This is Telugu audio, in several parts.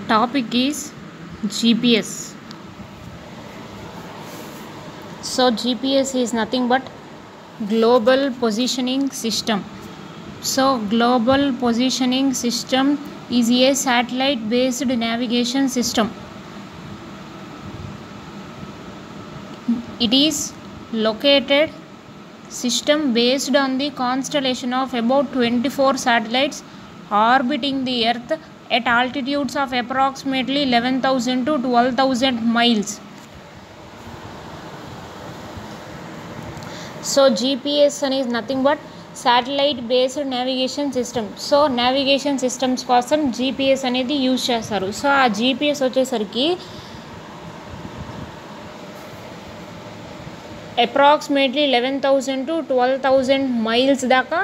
topic is GPS. So, GPS is nothing but global positioning system. So, global positioning system is a satellite based navigation system. It is located system based on the constellation of about 24 satellites orbiting the earth at altitudes of approximately 11000 to 12000 miles so GPS అనేది nothing but satellite based navigation system so navigation systems కోసం జీపీఎస్ అనేది యూజ్ చేస్తారు సో ఆ జీపీఎస్ వచ్చేసరికి approximately eleven thousand to twelve thousand miles దాకా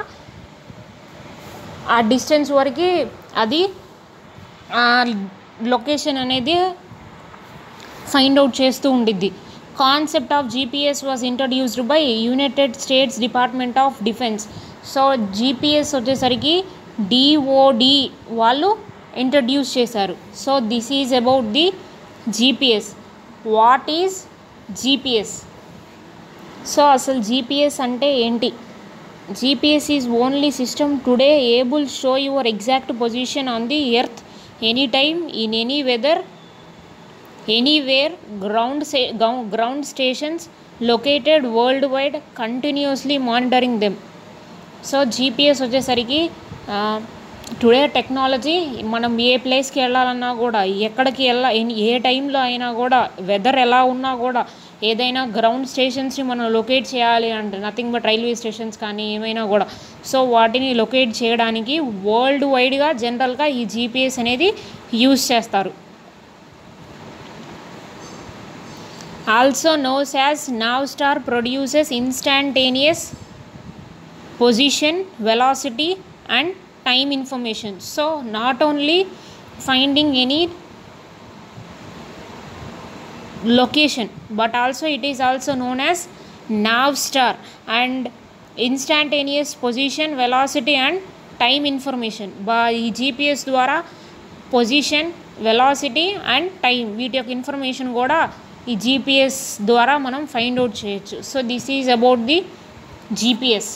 ఆ డిస్టెన్స్ వరకు అది ఆ లొకేషన్ అనేది ఫైండ్ అవుట్ చేస్తూ ఉండిద్ది concept of GPS was introduced by United States Department of Defence so GPS వచ్చేసరికి డిఓడి వాళ్ళు ఇంట్రడ్యూస్ చేశారు so this is about the GPS what is GPS so అసలు జీపీఎస్ అంటే ఏంటి GPS is only system today able show your exact position on the earth any time in any weather anywhere ground ground stations located world wide continuously monitoring them so GPS వచ్చేసరికి టుడే టెక్నాలజీ మనం ఏ ప్లేస్కి వెళ్ళాలన్నా కూడా ఎక్కడికి వెళ్ళా ఏ టైంలో అయినా కూడా వెదర్ ఎలా ఉన్నా కూడా ఏదైనా గ్రౌండ్ స్టేషన్స్ని మనం లొకేట్ చేయాలి అంటే నథింగ్ బట్ రైల్వే స్టేషన్స్ కానీ ఏమైనా కూడా సో వాటిని లొకేట్ చేయడానికి వరల్డ్ వైడ్గా జనరల్గా ఈ జీపీఎస్ అనేది యూజ్ చేస్తారు also known as navstar produces instantaneous position velocity and time information so not only finding any location but also it is also known as navstar and instantaneous position velocity and time information ఈ జీపీఎస్ ద్వారా పొజిషన్ వెలాసిటీ అండ్ టైం వీటి యొక్క ఇన్ఫర్మేషన్ కూడా ఈ జీపీఎస్ ద్వారా మనం ఫైండ్ అవుట్ చేయొచ్చు so this is about the GPS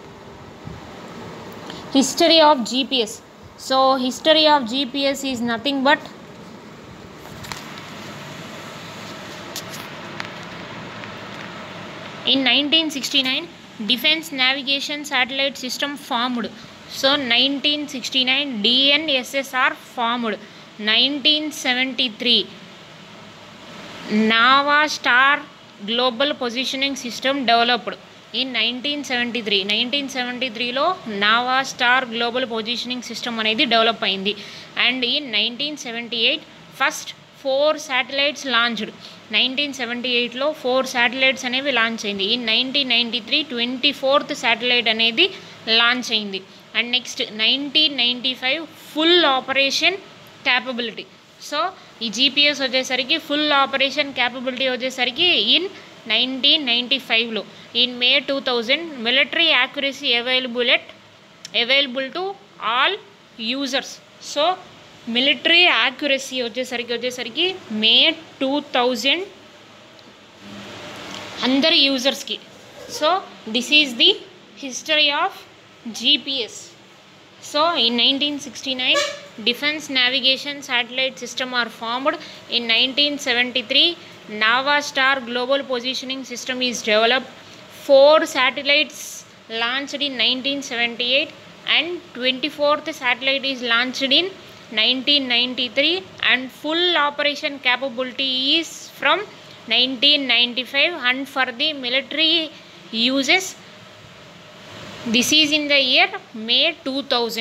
history of GPS so history of GPS is nothing but in nineteen sixty nine defence navigation satellite system formed so nineteen sixty nine DNSSR formed nineteen seventy three NAVSTAR global positioning system developed in nineteen seventy three nineteen seventy త్రీలో NAVSTAR global positioning system అనేది డెవలప్ అయింది and in nineteen seventy eight first four satellites launched nineteen seventy ఎయిట్లో ఫోర్ శాటిలైట్స్ అనేవి లాంచ్ అయింది in nineteen ninety three twenty fourth satellite అనేది లాంచ్ అయింది and next nineteen ninety five full operation capability so ఈ జీపీఎస్ వచ్చేసరికి ఫుల్ ఆపరేషన్ క్యాపబిలిటీ వచ్చేసరికి ఇన్ నైన్టీన్ నైంటీ ఫైవ్లో in May two thousand military accuracy available at available to all users so military accuracy వచ్చేసరికి వచ్చేసరికి మే టూ థౌజండ్ అందరి యూజర్స్కి so this is the history of GPS So in 1969, Defense Navigation Satellite System are formed. In 1973, Navastar Global Positioning System is developed. Four satellites launched in 1978 and 24th satellite is launched in 1993 and full operation capability is from 1995 and for the military uses this is in the year may 2000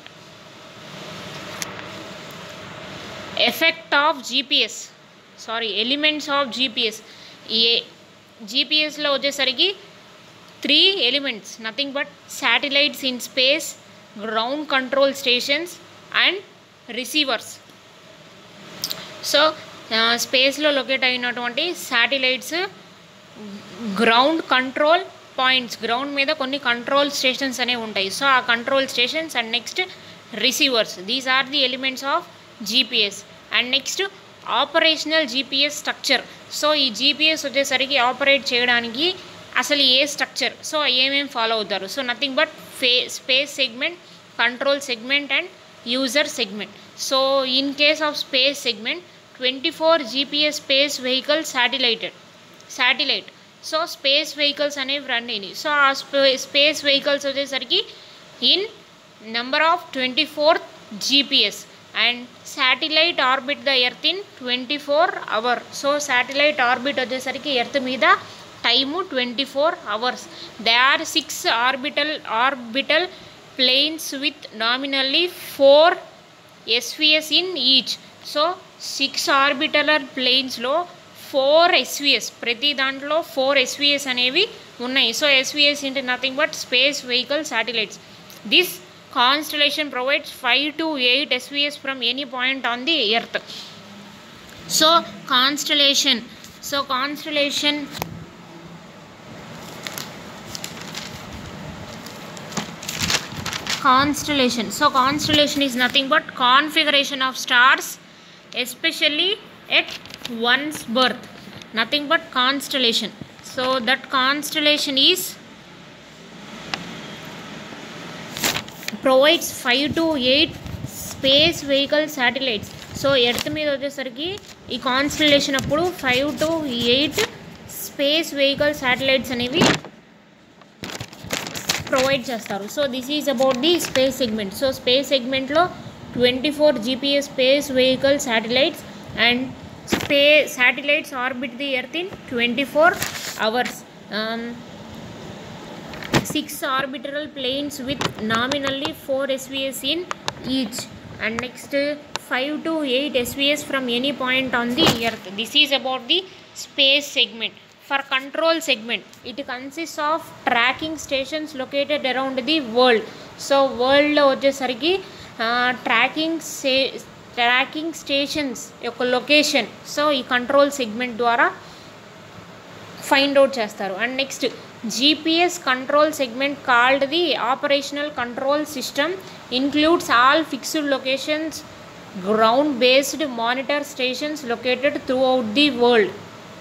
effect of gps sorry elements of GPS ఏ జీపీఎస్లో వచ్చేసరికి three elements nothing but satellites in space ground control stations and receivers so స్పేస్లో లొకేట్ అయినటువంటి satellites ground control points ground మీద కొన్ని కంట్రోల్ స్టేషన్స్ అనేవి ఉంటాయి సో ఆ control stations and next receivers these are the elements of GPS and next operational GPS structure so ఈ జీపీఎస్ వచ్చేసరికి ఆపరేట్ చేయడానికి అసలు ఏ స్ట్రక్చర్ సో ఏమేమి ఫాలో అవుతారు సో నథింగ్ బట్ ఫే space segment control segment and user segment so in case of space segment twenty four GPS space vehicle satellited satellite so space vehicles అనేవి రన్ అయినాయి సో ఆ స్పే స్పేస్ వెహికల్స్ వచ్చేసరికి in number of twenty four GPS and satellite orbit the earth in twenty four hour so satellite orbit వచ్చేసరికి ఎర్త్ మీద time twenty four hours they are six orbital orbital planes with nominally four SVs in each so six orbital ప్లేన్స్లో ఫోర్ ఎస్విఎస్ ప్రతి దాంట్లో ఫోర్ ఎస్విఎస్ అనేవి ఉన్నాయి సో ఎస్విఎస్ ఇంటే nothing but space vehicle satellites this constellation provides five to eight SVs from any point on the earth so constellation so constellation constellation so constellation is nothing but configuration of stars especially at one's birth nothing but constellation so that constellation is provides 5 to 8 space vehicle satellites so earth మీద వచ్చేసరికి ఈ కాన్స్టలేషన్ అప్పుడు five to eight space vehicle satellites అనేవి ప్రొవైడ్ చేస్తారు so this is about the space segment so space సెగ్మెంట్లో twenty four GPS space vehicle satellites and స్పే satellites orbit the earth in twenty four hours six orbital planes with nominally four SVs in each and next five to eight SVs from any point on the earth this is about the space segment for control segment it consist of tracking stations located around the world so వరల్డ్లో వచ్చేసరికి ట్రాకింగ్ సే ట్రాకింగ్ స్టేషన్స్ యొక్క లొకేషన్ సో ఈ కంట్రోల్ సెగ్మెంట్ ద్వారా ఫైండ్ అవుట్ చేస్తారు and next GPS control segment called the operational control system includes all fixed locations ground based monitor stations located throughout the world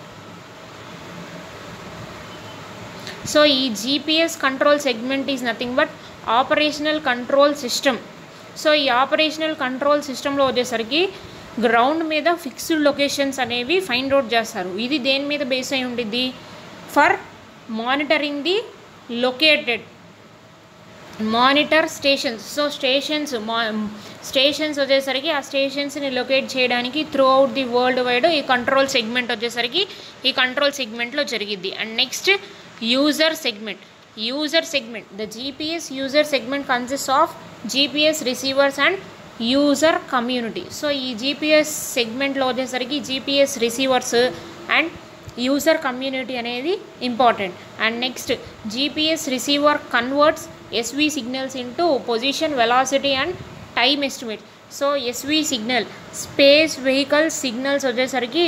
so ఈ GPS control segment is nothing but operational control system so ఈ ఆపరేషనల్ కంట్రోల్ సిస్టంలో వచ్చేసరికి గ్రౌండ్ మీద ఫిక్స్డ్ లొకేషన్స్ అనేవి ఫైండ్ అవుట్ చేస్తారు ఇది దేని మీద బేస్ అయి ఉండిద్ది for monitoring the located monitor stations so stations మా స్టేషన్స్ వచ్చేసరికి ఆ స్టేషన్స్ని లొకేట్ చేయడానికి throughout the world wide ఈ కంట్రోల్ సెగ్మెంట్ వచ్చేసరికి ఈ కంట్రోల్ సెగ్మెంట్లో జరిగిద్ది and next user segment user segment the GPS user segment consist of GPS receivers and user community so ఈ జీపీఎస్ సెగ్మెంట్లో వచ్చేసరికి GPS receivers and user community అనేది important and next GPS receiver converts SV signals into position velocity and time estimate so SV signal space vehicle signals వచ్చేసరికి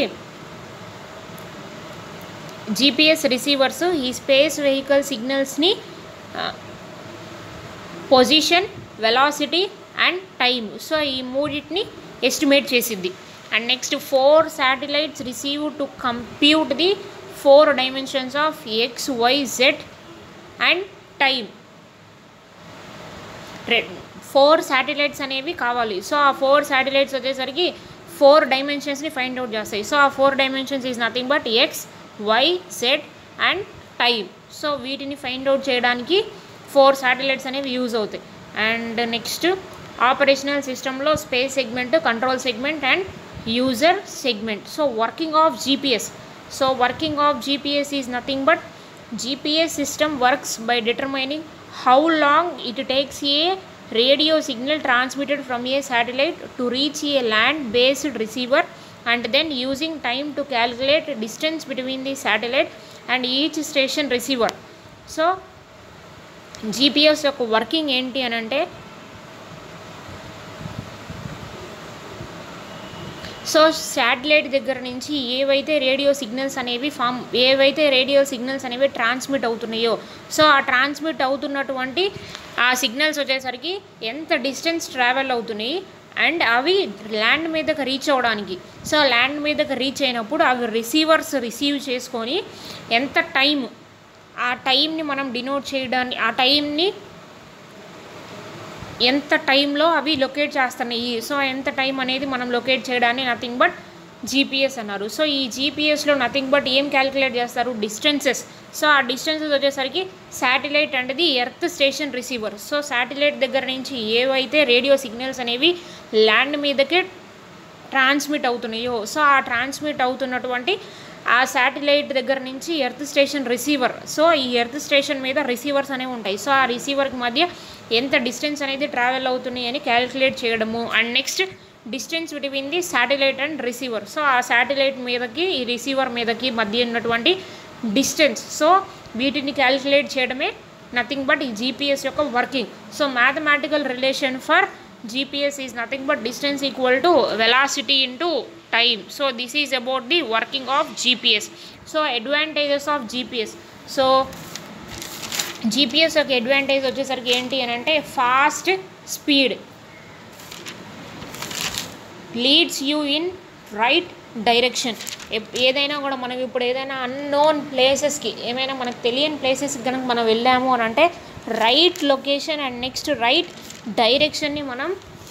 జీపీఎస్ రిసీవర్స్ ఈ స్పేస్ వెహికల్ సిగ్నల్స్ని position velocity and time so ఈ మూడింటిని ఎస్టిమేట్ చేసిద్ది and next four satellites receive to compute the four dimensions of X Y Z and time four satellites అనేవి కావాలి సో ఆ ఫోర్ శాటిలైట్స్ వచ్చేసరికి ఫోర్ డైమెన్షన్స్ని ఫైండ్ అవుట్ చేస్తాయి సో ఆ four dimensions is nothing but X Y Z and time so వీటిని ఫైండ్ అవుట్ చేయడానికి ఫోర్ శాటిలైట్స్ అనేవి యూజ్ అవుతాయి అండ్ నెక్స్ట్ ఆపరేషనల్ సిస్టంలో space segment control segment and user segment so working of GPS so working of GPS is nothing but GPS system works by determining how long it takes a radio signal transmitted from a satellite to reach a land based receiver and then using time to calculate distance between the satellite and each station receiver so GPS యొక్క వర్కింగ్ ఏంటి అని అంటే సో శాటిలైట్ దగ్గర నుంచి ఏవైతే రేడియో సిగ్నల్స్ అనేవి ఫామ్ ఏవైతే రేడియో సిగ్నల్స్ అనేవి ట్రాన్స్మిట్ అవుతున్నాయో సో ఆ ట్రాన్స్మిట్ అవుతున్నటువంటి ఆ సిగ్నల్స్ వచ్చేసరికి ఎంత డిస్టెన్స్ ట్రావెల్ అవుతున్నాయి అండ్ అవి ల్యాండ్ మీదకి రీచ్ అవ్వడానికి సో ల్యాండ్ మీదకి రీచ్ అయినప్పుడు అవి రిసీవర్స్ రిసీవ్ చేసుకొని ఎంత టైం ఆ టైంని మనం డినోట్ చేయడానికి ఆ టైంని ఎంత టైంలో అవి లొకేట్ చేస్తున్నాయి సో ఎంత టైం అనేది మనం లొకేట్ చేయడాన్ని నథింగ్ బట్ జీపీఎస్ అన్నారు సో ఈ జీపీఎస్లో నథింగ్ బట్ ఏం క్యాలిక్యులేట్ చేస్తారు డిస్టెన్సెస్ సో ఆ డిస్టెన్సెస్ వచ్చేసరికి శాటిలైట్ అనేది earth station receiver so satellite దగ్గర నుంచి ఏవైతే రేడియో సిగ్నల్స్ అనేవి ల్యాండ్ మీదకే ట్రాన్స్మిట్ అవుతున్నాయో సో ఆ ట్రాన్స్మిట్ అవుతున్నటువంటి ఆ శాటిలైట్ దగ్గర నుంచి ఎర్త్ స్టేషన్ రిసీవర్ సో ఈ ఎర్త్ స్టేషన్ మీద రిసీవర్స్ అనేవి ఉంటాయి సో ఆ రిసీవర్కి మధ్య ఎంత డిస్టెన్స్ అనేది ట్రావెల్ అవుతున్నాయి అని క్యాలిక్యులేట్ చేయడము and next distance between the satellite and receiver so ఆ శాటిలైట్ మీదకి ఈ రిసీవర్ మీదకి మధ్య ఉన్నటువంటి డిస్టెన్స్ సో వీటిని క్యాలిక్యులేట్ చేయడమే నథింగ్ బట్ ఈ జీపీఎస్ యొక్క working so mathematical relation for GPS is nothing but distance equal to velocity into time. So this is about the working of GPS. So advantages of GPS. So GPS యొక్క అడ్వాంటేజ్ వచ్చేసరికి ఏంటి అని అంటే fast speed leads you in right direction ఏదైనా కూడా మనం ఇప్పుడు ఏదైనా అన్నోన్ ప్లేసెస్కి ఏమైనా మనకు తెలియని ప్లేసెస్కి కనుక మనం వెళ్ళాము అని అంటే right location and next right డైరెక్షన్ని మనం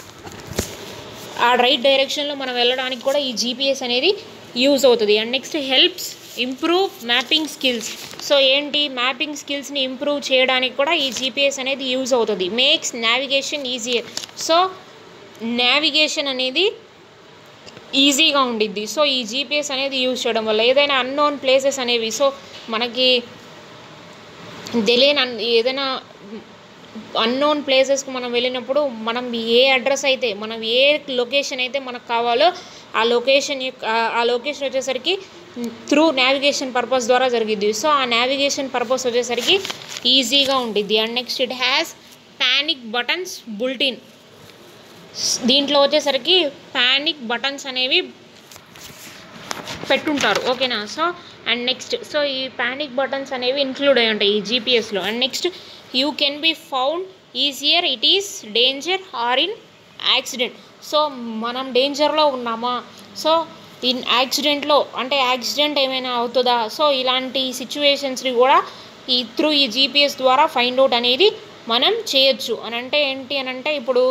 ఆ రైట్ డైరెక్షన్లో మనం వెళ్ళడానికి కూడా ఈ జీపీఎస్ అనేది యూజ్ అవుతుంది and next helps improve mapping skills so ఏంటి మ్యాపింగ్ స్కిల్స్ని ఇంప్రూవ్ చేయడానికి కూడా ఈ జీపీఎస్ అనేది యూజ్ అవుతుంది makes navigation easier so navigation అనేది ఈజీగా ఉండిద్ది సో ఈ జీపీఎస్ అనేది యూజ్ చేయడం వల్ల ఏదైనా అన్నోన్ ప్లేసెస్ అనేవి సో మనకి తెలియని అన్- ఏదైనా అన్నోన్ ప్లేసెస్కి మనం వెళ్ళినప్పుడు మనం ఏ అడ్రస్ అయితే మనం ఏ లొకేషన్ అయితే మనకు కావాలో ఆ లొకేషన్ యొక్క ఆ- ఆ లొకేషన్ వచ్చేసరికి త్రూ నావిగేషన్ పర్పస్ ద్వారా జరిగిద్ది సో ఆ నావిగేషన్ పర్పస్ వచ్చేసరికి ఈజీగా ఉండిద్ది and next it has panic buttons built in దీంట్లో వచ్చేసరికి పానిక్ బటన్స్ అనేవి పెట్టుంటారు ఓకేనా సో అండ్ నెక్స్ట్ సో ఈ పానిక్ బటన్స్ అనేవి ఇంక్లూడ్ అయి ఉంటాయి ఈ జీపీఎస్లో and next you can be found easier it is danger or in accident so మనం డేంజర్లో ఉన్నామా సో ఇన్ యాక్సిడెంట్లో అంటే యాక్సిడెంట్ ఏమైనా అవుతుందా సో ఇలాంటి సిచ్యువేషన్స్ని కూడా ఈ త్రూ ఈ జీపీఎస్ ద్వారా ఫైండ్ అవుట్ అనేది మనం చేయొచ్చు అని అంటే ఏంటి అని అంటే ఇప్పుడు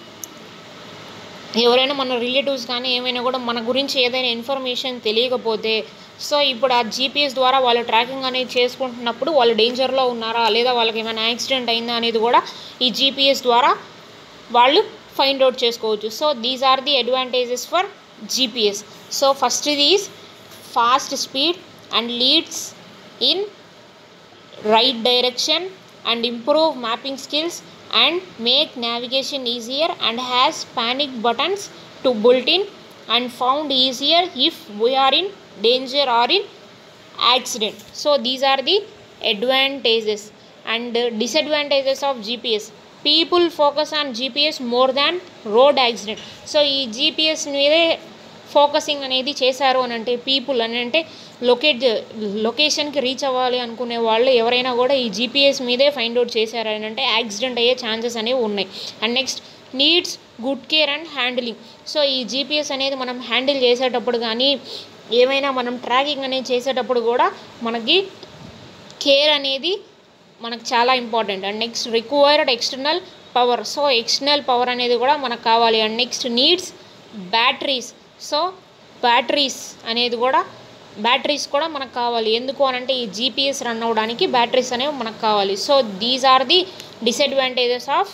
ఎవరైనా మన రిలేటివ్స్ కానీ ఏమైనా కూడా మన గురించి ఏదైనా ఇన్ఫర్మేషన్ తెలియకపోతే సో ఇప్పుడు ఆ జీపీఎస్ ద్వారా వాళ్ళు ట్రాకింగ్ అనేది చేసుకుంటున్నప్పుడు వాళ్ళు డేంజర్లో ఉన్నారా లేదా వాళ్ళకి ఏమైనా యాక్సిడెంట్ అయిందా అనేది కూడా ఈ జీపీఎస్ ద్వారా వాళ్ళు ఫైండ్ అవుట్ చేసుకోవచ్చు so these are the advantages for GPS so first ఇది is fast speed and leads in right direction and improve mapping skills and make navigation easier and has panic buttons to built in and found easier if we are in danger or in accident so these are the advantages and uh, disadvantages of gps people focus on gps more than road accident so ఈ gps మీదే ఫోకసింగ్ అనేది చేశారు అని అంటే పీపుల్ అని అంటే లొకేట్ లొకేషన్కి రీచ్ అవ్వాలి అనుకునే వాళ్ళు ఎవరైనా కూడా ఈ జీపీఎస్ మీదే ఫైండ్ అవుట్ చేశారు అని అంటే యాక్సిడెంట్ అయ్యే ఛాన్సెస్ అనేవి ఉన్నాయి and next needs good care and handling so ఈ జీపీఎస్ అనేది మనం హ్యాండిల్ చేసేటప్పుడు కానీ ఏమైనా మనం ట్రాకింగ్ అనేది చేసేటప్పుడు కూడా మనకి కేర్ అనేది మనకు చాలా important and next required external power so external power అనేది కూడా మనకు కావాలి and next needs batteries so batteries అనేది కూడా బ్యాటరీస్ కూడా మనకు కావాలి ఎందుకు అని అంటే ఈ జీపీఎస్ రన్ అవ్వడానికి బ్యాటరీస్ అనేవి మనకు కావాలి so these are the disadvantages of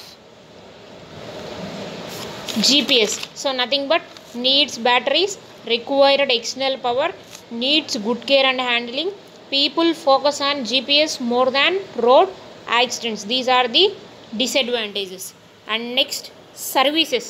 GPS. So nothing but needs batteries, required external power, needs good care and handling. People focus on GPS more than road accidents. These are the disadvantages. And next, services.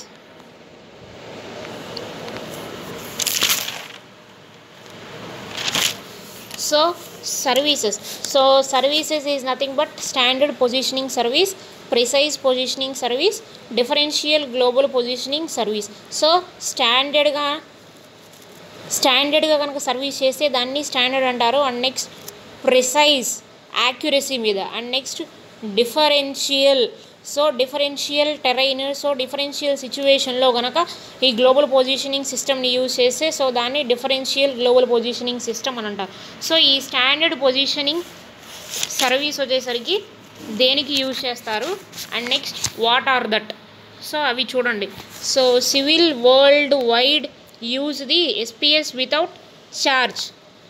So services. So services is nothing but standard positioning service, precise positioning service, differential global positioning service. So స్టాండర్డ్గా స్టాండర్డ్గా కనుక సర్వీస్ చేస్తే దాన్ని స్టాండర్డ్ అంటారు అండ్ నెక్స్ట్ ప్రిసైజ్ యాక్యురసీ మీద and next differential so differential terrain so differential సిచ్యువేషన్లో కనుక ఈ గ్లోబల్ పొజిషనింగ్ సిస్టమ్ని యూజ్ చేస్తే సో దాన్ని డిఫరెన్షియల్ గ్లోబల్ పొజిషనింగ్ సిస్టమ్ అని అంటారు సో ఈ స్టాండర్డ్ పొజిషనింగ్ సర్వీస్ వచ్చేసరికి దేనికి యూజ్ చేస్తారు and next what are that so అవి చూడండి so civil world wide use the SPS without charge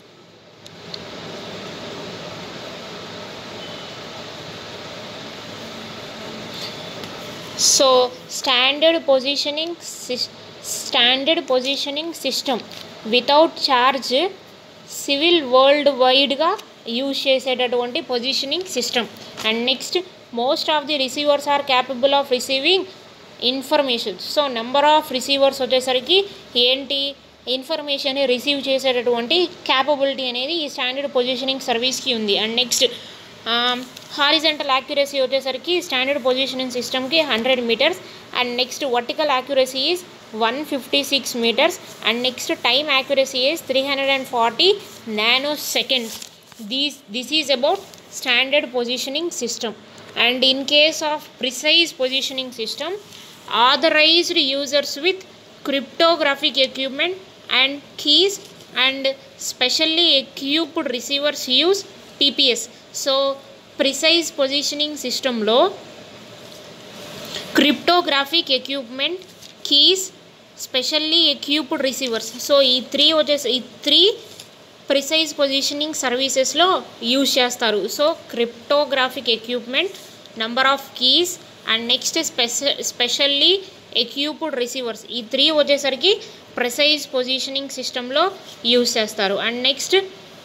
so standard positioning standard positioning system without charge civil world వైడ్గా యూజ్ చేసేటటువంటి positioning system and next most of the receivers are capable of receiving information so number of receivers వచ్చేసరికి ఏంటి ఇన్ఫర్మేషన్ రిసీవ్ చేసేటటువంటి క్యాపబిలిటీ అనేది ఈ స్టాండర్డ్ పొజిషనింగ్ సర్వీస్కి ఉంది అండ్ నెక్స్ట్ హారిజెంటల్ యాక్యురసీ వచ్చేసరికి స్టాండర్డ్ పొజిషనింగ్ సిస్టమ్కి hundred metres and next vertical accuracy is one fifty six metres and next time accuracy is three hundred and forty nanoseconds these this is about standard positioning system and in case of precise positioning system authorized users with cryptographic equipment and keys and specially equipped receivers use TPS. So precise positioning సిస్టంలో cryptographic equipment keys specially equipped receivers so ఈ త్రీ వచ్చేసి ఈ త్రీ ప్రిసైజ్ పొజిషనింగ్ సర్వీసెస్లో యూజ్ చేస్తారు so cryptographic equipment number of keys and next స్పెష స్పెషల్లీ ఎక్యూప్డ్ రిసీవర్స్ ఈ త్రీ వచ్చేసరికి ప్రిసైజ్ పొజిషనింగ్ సిస్టంలో యూజ్ చేస్తారు and next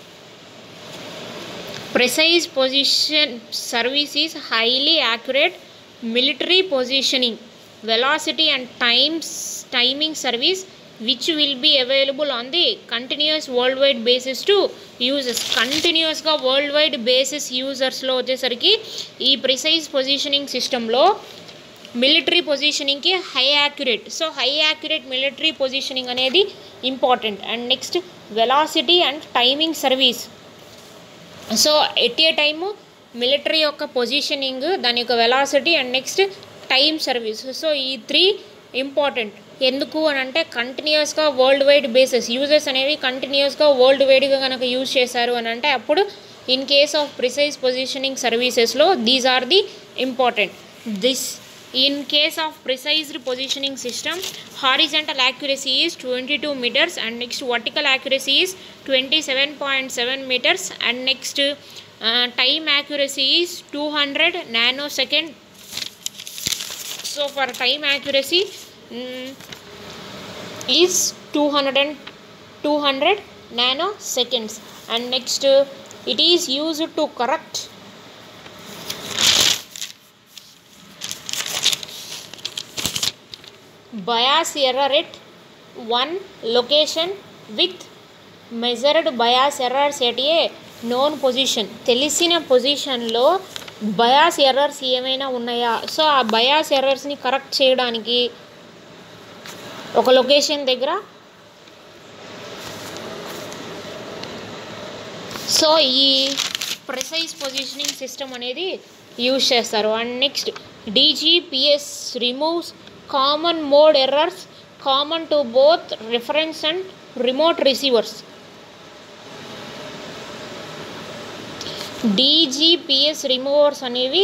precise position service is highly accurate military positioning velocity and times timing service which will be available on the continuous world wide basis to users కంటిన్యూస్గా వరల్డ్ వైడ్ బేసిస్ యూజర్స్లో వచ్చేసరికి ఈ ప్రిసైజ్ పొజిషనింగ్ సిస్టంలో మిలిటరీ పొజిషనింగ్కి high accurate so high accurate military positioning అనేది important and next velocity and timing service so at a time military యొక్క పొజిషనింగ్ దాని యొక్క velocity and next time service so ఈ త్రీ ఇంపార్టెంట్ ఎందుకు అని అంటే కంటిన్యూస్గా వరల్డ్ వైడ్ బేసిస్ యూజర్స్ అనేవి కంటిన్యూస్గా వరల్డ్ వైడ్గా కనుక యూజ్ చేశారు అని అంటే అప్పుడు in case of precise positioning సర్వీసెస్లో these are the important this in case of precised positioning system horizontal accuracy is twenty two metres and next vertical accuracy is twenty seven point seven metres and next time accuracy is two hundred nanosecond so for time accuracy is two hundred and two hundred nanoseconds and next it is used to correct bias error at one location with measured bias errors at a known position తెలిసిన పొజిషన్లో బయాస్ ఎర్రర్స్ ఏమైనా ఉన్నాయా సో ఆ బయాస్ ఎర్రర్స్ని కరెక్ట్ చేయడానికి ఒక లొకేషన్ దగ్గర సో ఈ ప్రిసైజ్ పొజిషనింగ్ సిస్టమ్ అనేది యూజ్ చేస్తారు and next DGPS removes common mode errors common to both reference and remote receivers DGPS removers అనేవి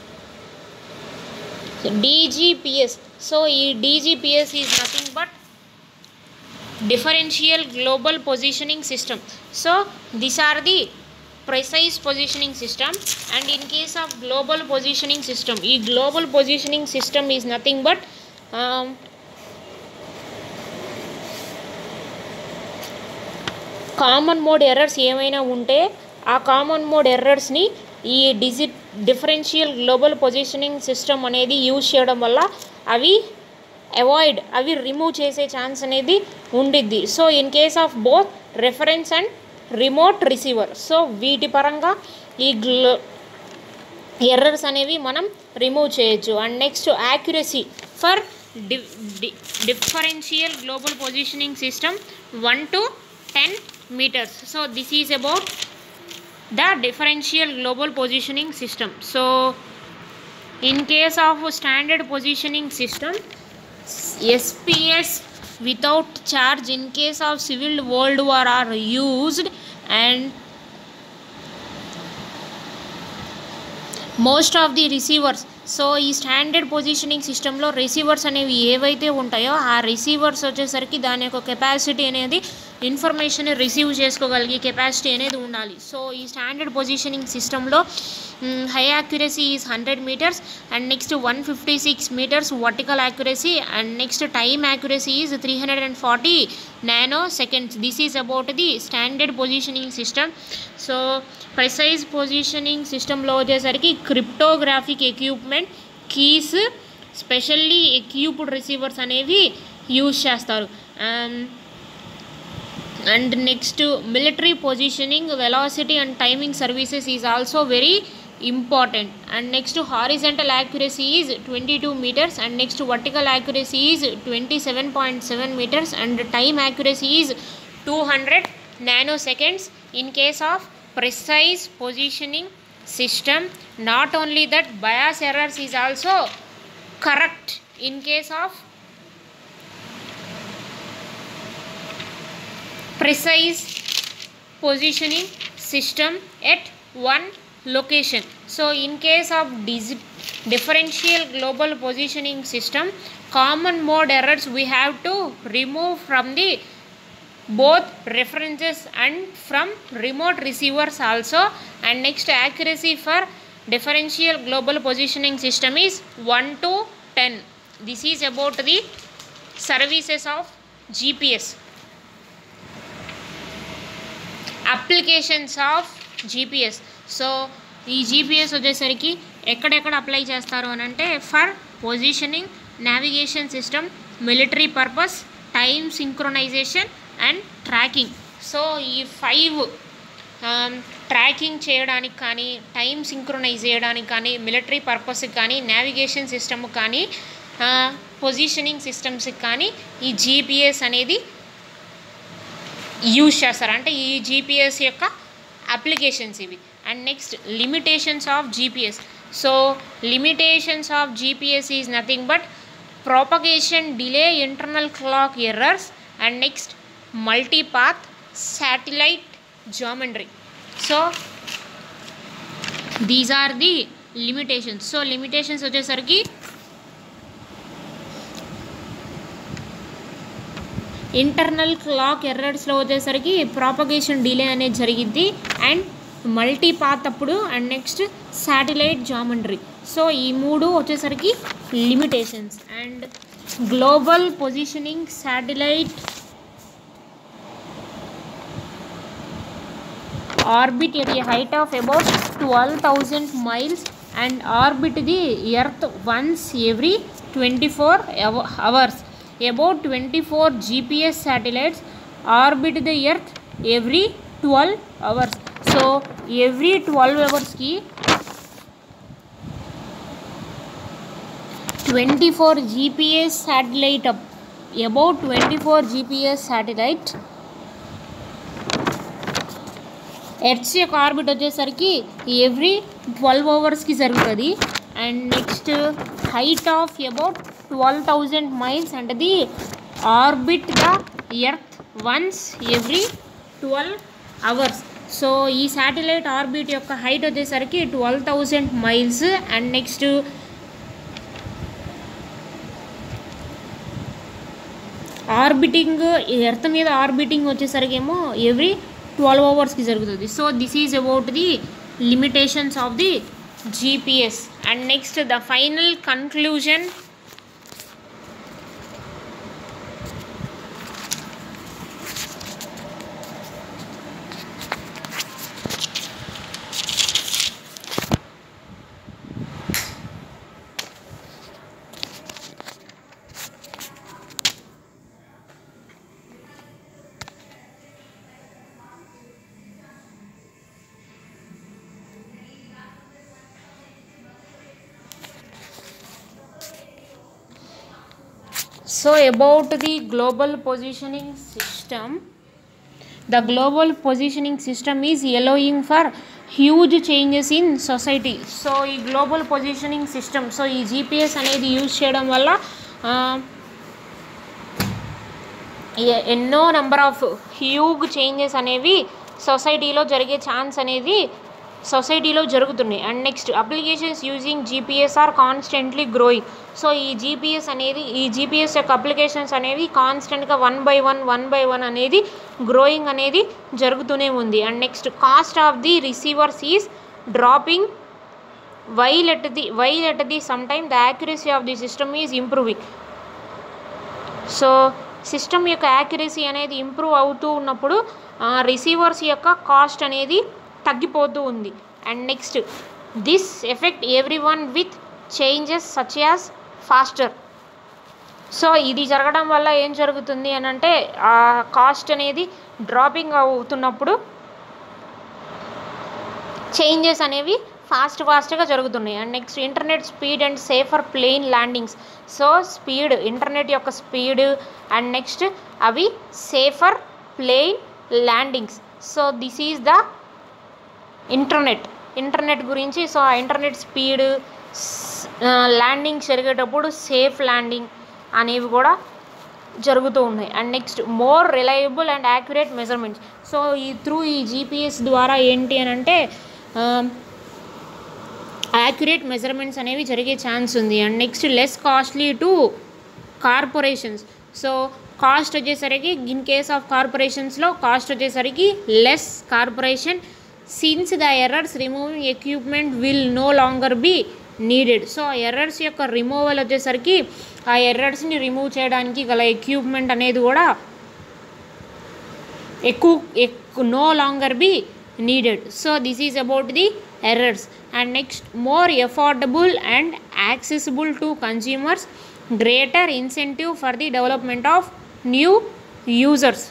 డీజీపీఎస్ సో ఈ DGPS is nothing but differential global positioning system so these are the precise positioning system and in case of global positioning system ఈ global positioning system is nothing but um, common mode errors ఏమైనా ఉంటే ఆ కామన్ మోడ్ ఎర్రర్స్ని ఈ డిజి డిఫరెన్షియల్ గ్లోబల్ పొజిషనింగ్ సిస్టమ్ అనేది యూజ్ చేయడం వల్ల అవి అవాయిడ్ అవి రిమూవ్ చేసే ఛాన్స్ అనేది ఉండిద్ది so in case of both reference and remote receiver so వీటి పరంగా ఈ గ్లో ఎర్రర్స్ అనేవి మనం రిమూవ్ చేయొచ్చు and next accuracy for the differential global positioning system one to ten meters so this is about the differential global positioning system so in case of standard positioning system SPS without charge in case of civil world war are used and most of the receivers so ఈ స్టాండర్డ్ పొజిషనింగ్ సిస్టంలో రిసీవర్స్ అనేవి ఏవైతే ఉంటాయో ఆ రిసీవర్స్ వచ్చేసరికి దాని యొక్క కెపాసిటీ అనేది ఇన్ఫర్మేషన్ రిసీవ్ చేసుకోగలిగే కెపాసిటీ అనేది ఉండాలి సో ఈ స్టాండర్డ్ పొజిషనింగ్ సిస్టంలో high accuracy is hundred metres and next one fifty six metres vertical accuracy and next time accuracy is three hundred and forty nanoseconds this is about the standard positioning system so precise positioning సిస్టంలో వచ్చేసరికి cryptographic equipment keys specially equipped receivers అనేవి యూజ్ చేస్తారు and next military positioning velocity and timing services is also very important and next horizontal accuracy is 22 meters and next vertical accuracy is 27.7 meters and time accuracy is 200 nanoseconds in case of precise positioning system not only that bias errors is also correct in case of precise positioning system at one location so in case of dis- differential global positioning system common mode errors we have to remove from the both references and from remote receivers also and next accuracy for differential global positioning system is 1 to 10 this is about the services of gps applications of GPS so ఈ జీపీఎస్ వచ్చేసరికి ఎక్కడెక్కడ అప్లై చేస్తారు అని అంటే for positioning navigation system military purpose time synchronization and tracking so ఈ ఫైవ్ ట్రాకింగ్ చేయడానికి కానీ టైం సింక్రొనైజ్ చేయడానికి కానీ మిలిటరీ పర్పస్కి కానీ నావిగేషన్ సిస్టమ్ కానీ పొజిషనింగ్ సిస్టమ్స్కి కానీ ఈ జీపీఎస్ అనేది యూజ్ చేస్తారు అంటే ఈ జీపీఎస్ యొక్క అప్లికేషన్స్ ఇవి and next limitations of GPS so limitations of GPS is nothing but propagation delay internal clock errors and next multipath satellite geometry so these are the limitations so limitations వచ్చేసరికి ఇంటర్నల్ క్లాక్ ఎర్రర్స్లో వచ్చేసరికి ప్రాపగేషన్ డిలే అనేది జరిగిద్ది అండ్ మల్టీ పాత్ అప్పుడు and next satellite geometry so ఈ మూడు వచ్చేసరికి limitations and global positioning satellite orbit at a height of about twelve thousand miles and orbit the earth once every twenty four hours about 24 GPS satellites orbit the earth every 12 hours so every 12 hours ki 24 GPS satellite up about 24 GPS satellite earth's యొక్క ఆర్బిట్ వచ్చేసరికి ఎవ్రీ ట్వెల్వ్ అవర్స్కి జరుగుతుంది and next height of about twelve thousand miles and the orbit the earth once every twelve hours so ఈ శాటిలైట్ ఆర్బిట్ యొక్క హైట్ వచ్చేసరికి twelve thousand miles and next orbiting earth మీద ఆర్బిటింగ్ వచ్చేసరికి ఏమో ఎవ్రీ ట్వెల్వ్ అవర్స్కి జరుగుతుంది so this is about the limitations of the GPS and next the final conclusion So about the global positioning system, the global positioning system is allowing for huge changes in society so ఈ గ్లోబల్ పొజిషనింగ్ సిస్టమ్ సో ఈ జీపీఎస్ అనేది యూజ్ చేయడం వల్ల ఆ, ఎ- ఎన్నో నెంబర్ ఆఫ్ హ్యూగ్ చేంజెస్ అనేవి సొసైటీలో జరిగే ఛాన్స్ అనేది సొసైటీలో జరుగుతున్నాయి and next applications using GPS are constantly growing so ఈ జీపీఎస్ అనేది ఈ జీపీఎస్ యొక్క అప్లికేషన్స్ అనేవి కాన్స్టెంట్గా one by one one by one అనేది గ్రోయింగ్ అనేది జరుగుతూనే ఉంది and next cost of the receivers is dropping while at the while at the same time the accuracy of the system is improving so system యొక్క యాక్యురసీ అనేది ఇంప్రూవ్ అవుతూ ఉన్నప్పుడు రిసీవర్స్ యొక్క కాస్ట్ అనేది తగ్గిపోతూ ఉంది and next this effect everyone with changes such as faster so ఇది జరగడం వల్ల ఏం జరుగుతుంది అని అంటే ఆ కాస్ట్ అనేది డ్రాపింగ్ అవుతున్నప్పుడు చేంజెస్ అనేవి ఫాస్ట్ ఫాస్ట్గా జరుగుతున్నాయి and next internet speed and safer plane landings so speed internet యొక్క స్పీడ్ అండ్ నెక్స్ట్ అవి safer plane landings so this is the internet internet గురించి సో ఆ ఇంటర్నెట్ స్పీడ్ ల్యాండింగ్ జరిగేటప్పుడు సేఫ్ ల్యాండింగ్ అనేవి కూడా జరుగుతూ ఉన్నాయి and next more reliable and accurate measurements so ఈ త్రూ ఈ జీపీఎస్ ద్వారా ఏంటి అని అంటే యాక్యురేట్ మెజర్మెంట్స్ అనేవి జరిగే ఛాన్స్ ఉంది and next less costly to corporations so cost వచ్చేసరికి ఇన్ కేస్ ఆఫ్ కార్పొరేషన్స్లో కాస్ట్ వచ్చేసరికి less corporation since the errors removing equipment will no longer be needed so ఆ ఎర్రర్స్ యొక్క రిమూవల్ వచ్చేసరికి ఆ ఎర్రర్స్ని రిమూవ్ చేయడానికి గల ఎక్విప్మెంట్ అనేది కూడా ఎక్కువ ఎక్కువ no longer be needed so this is about the errors and next more affordable and accessible to consumers greater incentive for the development of new users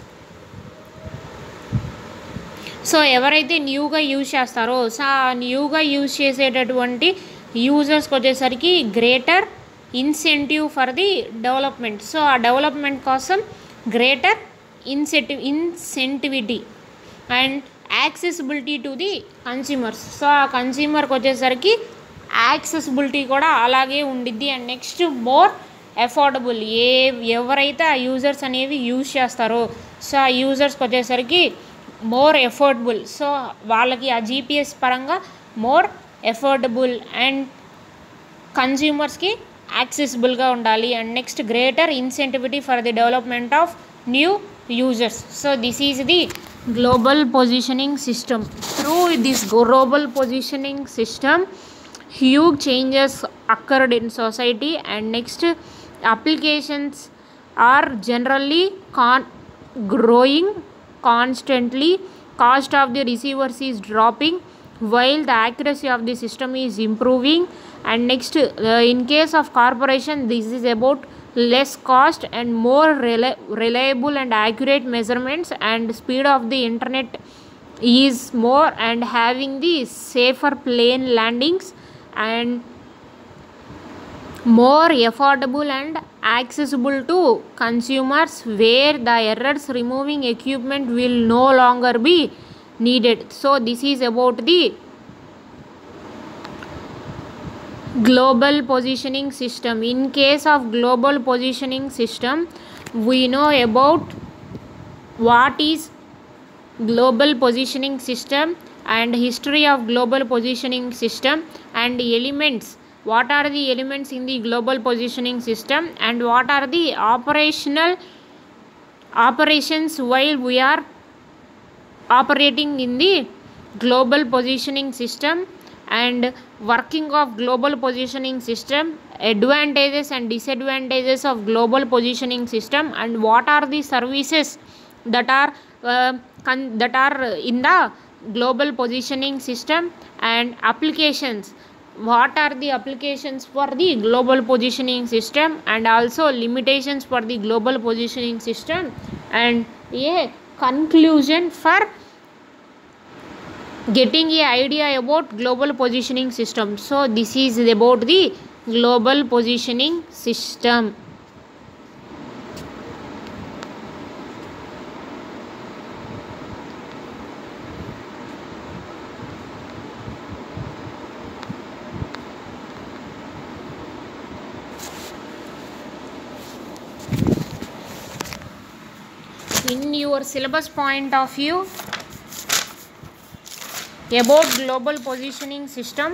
so ఎవరైతే న్యూగా యూజ్ చేస్తారో సో ఆ న్యూగా యూజ్ చేసేటటువంటి యూజర్స్కి వచ్చేసరికి greater incentive for the development so ఆ డెవలప్మెంట్ కోసం greater incentive incentivity and accessibility to the consumers so ఆ కన్స్యూమర్కి వచ్చేసరికి యాక్సెసిబిలిటీ కూడా అలాగే ఉండిద్ది అండ్ నెక్స్ట్ మోర్ అఫోర్డబుల్ ఏ ఎవరైతే ఆ యూజర్స్ అనేవి యూజ్ చేస్తారో సో ఆ యూజర్స్కి వచ్చేసరికి మోర్ ఎఫోర్డబుల్ సో వాళ్ళకి ఆ జీపీఎస్ పరంగా మోర్ ఎఫోర్డబుల్ అండ్ కన్జ్యూమర్స్కి యాక్సెసిబుల్గా ఉండాలి and next greater incentivity for the development of new users so this is the global positioning system through this global positioning system huge changes occurred in society and next applications are generally con- growing constantly cost of the receivers is dropping while the accuracy of the system is improving and next uh, in case of corporation this is about less cost and more reli- reliable and accurate measurements and speed of the internet is more and having the safer plane landings and more affordable and accessible to consumers where the errors removing equipment will no longer be needed so this is about the global positioning system in case of global positioning system we know about what is global positioning system and history of global positioning system and elements what are the elements in the global positioning system and what are the operational operations while we are operating in the global positioning system and working of global positioning system advantages and disadvantages of global positioning system and what are the services that are uh, con- that are in the global positioning system and applications what are the applications for the global positioning system and also limitations for the global positioning system and a conclusion for getting a idea about global positioning system so this is about the global positioning system in your syllabus point of view about global positioning system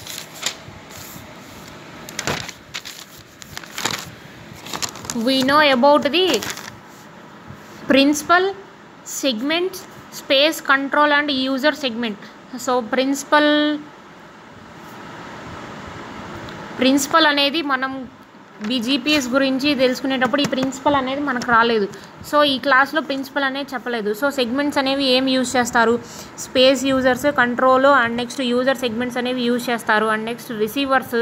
we know about the principal segment space control and user segment so principal principle అనేది మనం బీజీపీఎస్ గురించి తెలుసుకునేటప్పుడు ఈ ప్రిన్సిపల్ అనేది మనకు రాలేదు సో ఈ క్లాస్లో ప్రిన్సిపల్ అనేది చెప్పలేదు సో సెగ్మెంట్స్ అనేవి ఏం యూజ్ చేస్తారు space users control and next user segments అనేవి యూజ్ చేస్తారు అండ్ నెక్స్ట్ రిసీవర్స్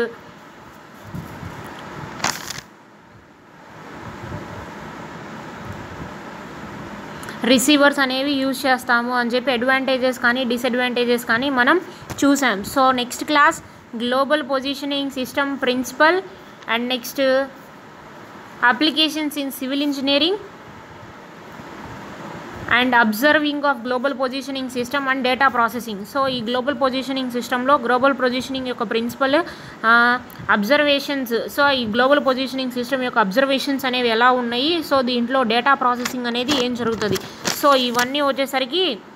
రిసీవర్స్ అనేవి యూజ్ చేస్తాము అని చెప్పి అడ్వాంటేజెస్ కానీ డిసడ్వాంటేజెస్ కానీ మనం చూసాం so next class global positioning system principle and next applications in civil engineering and observing of global positioning system and data processing so ఈ గ్లోబల్ పొజిషనింగ్ సిస్టంలో గ్లోబల్ పొజిషనింగ్ యొక్క ప్రిన్సిపల్ అబ్జర్వేషన్స్ సో ఈ గ్లోబల్ పొజిషనింగ్ సిస్టమ్ యొక్క అబ్జర్వేషన్స్ అనేవి ఎలా ఉన్నాయి సో దీంట్లో డేటా ప్రాసెసింగ్ అనేది ఏం జరుగుతుంది సో ఇవన్నీ వచ్చేసరికి